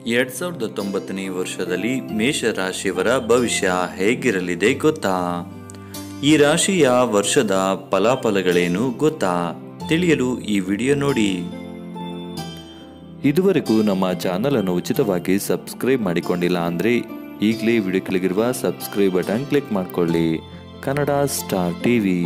ಎರಡ್ ಸಾವಿರದ ಹತ್ತೊಂಬತ್ತನೇ ವರ್ಷದಲ್ಲಿ ಮೇಷ ರಾಶಿಯವರ ಭವಿಷ್ಯ ಹೇಗಿರಲಿದೆ ಗೊತ್ತಾ ಈ ರಾಶಿಯ ವರ್ಷದ ಫಲಾಫಲಗಳೇನು ಗೊತ್ತಾ ತಿಳಿಯಲು ಈ ವಿಡಿಯೋ ನೋಡಿ ಇದುವರೆಗೂ ನಮ್ಮ ಚಾನಲ್ ಅನ್ನು ಉಚಿತವಾಗಿ ಸಬ್ಸ್ಕ್ರೈಬ್ ಮಾಡಿಕೊಂಡಿಲ್ಲ ಅಂದರೆ ಈಗಲೇ ವಿಡಿಯೋ ಕೆಳಗಿರುವ ಸಬ್ಸ್ಕ್ರೈಬ್ ಬಟನ್ ಕ್ಲಿಕ್ ಮಾಡಿಕೊಳ್ಳಿ ಕನ್ನಡ ಸ್ಟಾರ್ ಟಿವಿ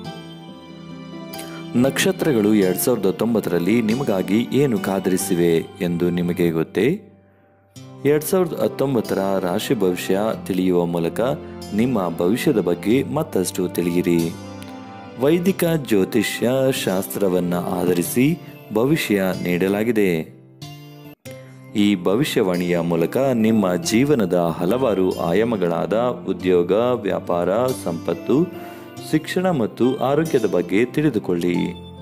ನಕ್ಷತ್ರಗಳು ಎರಡ್ ಸಾವಿರದ ಹತ್ತೊಂಬತ್ತರಲ್ಲಿ ನಿಮಗಾಗಿ ಏನು ಕಾದರಿಸಿವೆ ಎಂದು ನಿಮಗೆ ಗೊತ್ತೇ ಎರಡ್ ಸಾವಿರದ ಹತ್ತೊಂಬತ್ತರ ರಾಶಿ ಭವಿಷ್ಯ ತಿಳಿಯುವ ಮೂಲಕ ನಿಮ್ಮ ಭವಿಷ್ಯದ ಬಗ್ಗೆ ಮತ್ತಷ್ಟು ತಿಳಿಯಿರಿ ವೈದಿಕ ಜ್ಯೋತಿಷ್ಯ ಶಾಸ್ತ್ರವನ್ನು ಆಧರಿಸಿ ಭವಿಷ್ಯ ನೀಡಲಾಗಿದೆ ಈ ಭವಿಷ್ಯವಾಣಿಯ ಮೂಲಕ ನಿಮ್ಮ ಜೀವನದ ಹಲವಾರು ಆಯಾಮಗಳಾದ ಉದ್ಯೋಗ ವ್ಯಾಪಾರ ಸಂಪತ್ತು ಶಿಕ್ಷಣ ಮತ್ತು ಆರೋಗ್ಯದ ಬಗ್ಗೆ ತಿಳಿದುಕೊಳ್ಳಿ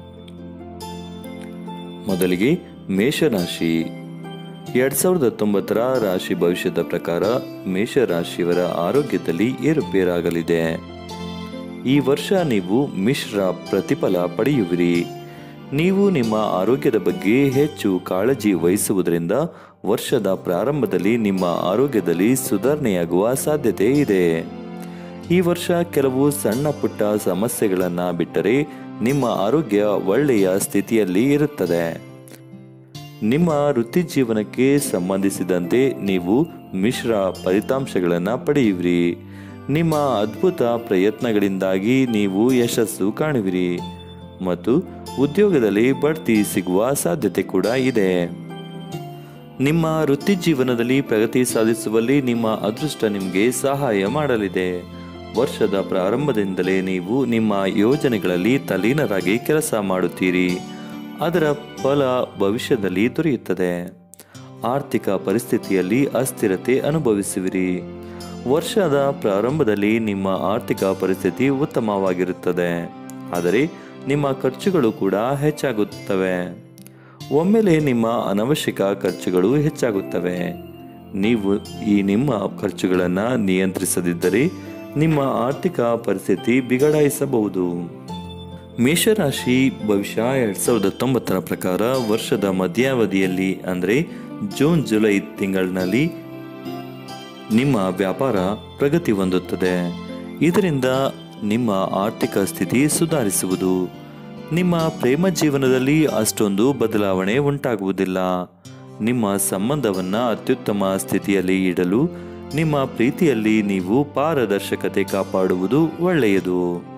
ಮೊದಲಿಗೆ ಮೇಷರಾಶಿ ಎರಡ್ ಸಾವಿರದ ಹತ್ತೊಂಬತ್ತರ ರಾಶಿ ಭವಿಷ್ಯದ ಪ್ರಕಾರ ಮೇಷರಾಶಿಯವರ ಆರೋಗ್ಯದಲ್ಲಿ ಏರುಪೇರಾಗಲಿದೆ ಈ ವರ್ಷ ನೀವು ಮಿಶ್ರ ಪ್ರತಿಫಲ ಪಡೆಯುವಿರಿ ನೀವು ನಿಮ್ಮ ಆರೋಗ್ಯದ ಬಗ್ಗೆ ಹೆಚ್ಚು ಕಾಳಜಿ ವಹಿಸುವುದರಿಂದ ವರ್ಷದ ಪ್ರಾರಂಭದಲ್ಲಿ ನಿಮ್ಮ ಆರೋಗ್ಯದಲ್ಲಿ ಸುಧಾರಣೆಯಾಗುವ ಸಾಧ್ಯತೆ ಇದೆ ಈ ವರ್ಷ ಕೆಲವು ಸಣ್ಣ ಪುಟ್ಟ ಸಮಸ್ಯೆಗಳನ್ನು ಬಿಟ್ಟರೆ ನಿಮ್ಮ ಆರೋಗ್ಯ ಒಳ್ಳೆಯ ಸ್ಥಿತಿಯಲ್ಲಿ ಇರುತ್ತದೆ ನಿಮ್ಮ ವೃತ್ತಿ ಜೀವನಕ್ಕೆ ಸಂಬಂಧಿಸಿದಂತೆ ನೀವು ಮಿಶ್ರ ಫಲಿತಾಂಶಗಳನ್ನು ಪಡೆಯುವಿರಿ ನಿಮ್ಮ ಅದ್ಭುತ ಪ್ರಯತ್ನಗಳಿಂದಾಗಿ ನೀವು ಯಶಸ್ಸು ಕಾಣುವಿರಿ ಮತ್ತು ಉದ್ಯೋಗದಲ್ಲಿ ಬಡ್ತಿ ಸಿಗುವ ಸಾಧ್ಯತೆ ಕೂಡ ಇದೆ ನಿಮ್ಮ ವೃತ್ತಿ ಜೀವನದಲ್ಲಿ ಪ್ರಗತಿ ಸಾಧಿಸುವಲ್ಲಿ ನಿಮ್ಮ ಅದೃಷ್ಟ ನಿಮಗೆ ಸಹಾಯ ಮಾಡಲಿದೆ ವರ್ಷದ ಪ್ರಾರಂಭದಿಂದಲೇ ನೀವು ನಿಮ್ಮ ಯೋಜನೆಗಳಲ್ಲಿ ತಲ್ಲೀನರಾಗಿ ಕೆಲಸ ಮಾಡುತ್ತೀರಿ ಅದರ ಫಲ ಭವಿಷ್ಯದಲ್ಲಿ ದೊರೆಯುತ್ತದೆ ಆರ್ಥಿಕ ಪರಿಸ್ಥಿತಿಯಲ್ಲಿ ಅಸ್ಥಿರತೆ ಅನುಭವಿಸುವಿರಿ ವರ್ಷದ ಪ್ರಾರಂಭದಲ್ಲಿ ನಿಮ್ಮ ಆರ್ಥಿಕ ಪರಿಸ್ಥಿತಿ ಉತ್ತಮವಾಗಿರುತ್ತದೆ ಆದರೆ ನಿಮ್ಮ ಖರ್ಚುಗಳು ಕೂಡ ಹೆಚ್ಚಾಗುತ್ತವೆ ಒಮ್ಮೆಲೆ ನಿಮ್ಮ ಅನವಶ್ಯಕ ಖರ್ಚುಗಳು ಹೆಚ್ಚಾಗುತ್ತವೆ ನೀವು ಈ ನಿಮ್ಮ ಖರ್ಚುಗಳನ್ನು ನಿಯಂತ್ರಿಸದಿದ್ದರೆ ನಿಮ್ಮ ಆರ್ಥಿಕ ಪರಿಸ್ಥಿತಿ ಬಿಗಡಾಯಿಸಬಹುದು ಮೇಷರಾಶಿ ಭವಿಷ್ಯ ಎರಡ್ ಸಾವಿರದ ಹತ್ತೊಂಬತ್ತರ ಪ್ರಕಾರ ವರ್ಷದ ಮಧ್ಯಾವಧಿಯಲ್ಲಿ ಅಂದರೆ ಜೂನ್ ಜುಲೈ ತಿಂಗಳಿನಲ್ಲಿ ನಿಮ್ಮ ವ್ಯಾಪಾರ ಪ್ರಗತಿ ಹೊಂದುತ್ತದೆ ಇದರಿಂದ ನಿಮ್ಮ ಆರ್ಥಿಕ ಸ್ಥಿತಿ ಸುಧಾರಿಸುವುದು ನಿಮ್ಮ ಪ್ರೇಮ ಜೀವನದಲ್ಲಿ ಅಷ್ಟೊಂದು ಬದಲಾವಣೆ ಉಂಟಾಗುವುದಿಲ್ಲ ನಿಮ್ಮ ಸಂಬಂಧವನ್ನು ಅತ್ಯುತ್ತಮ ಸ್ಥಿತಿಯಲ್ಲಿ ಇಡಲು ನಿಮ್ಮ ಪ್ರೀತಿಯಲ್ಲಿ ನೀವು ಪಾರದರ್ಶಕತೆ ಕಾಪಾಡುವುದು ಒಳ್ಳೆಯದು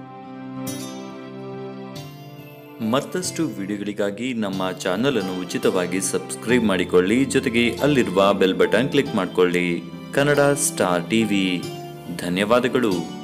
ಮತ್ತಷ್ಟು ವಿಡಿಯೋಗಳಿಗಾಗಿ ನಮ್ಮ ಚಾನಲ್ ಅನ್ನು ಉಚಿತವಾಗಿ ಸಬ್ಸ್ಕ್ರೈಬ್ ಮಾಡಿಕೊಳ್ಳಿ ಜೊತೆಗೆ ಅಲ್ಲಿರುವ ಬೆಲ್ ಬಟನ್ ಕ್ಲಿಕ್ ಮಾಡಿಕೊಳ್ಳಿ ಕನ್ನಡ ಸ್ಟಾರ್ ಟಿವಿ ಧನ್ಯವಾದಗಳು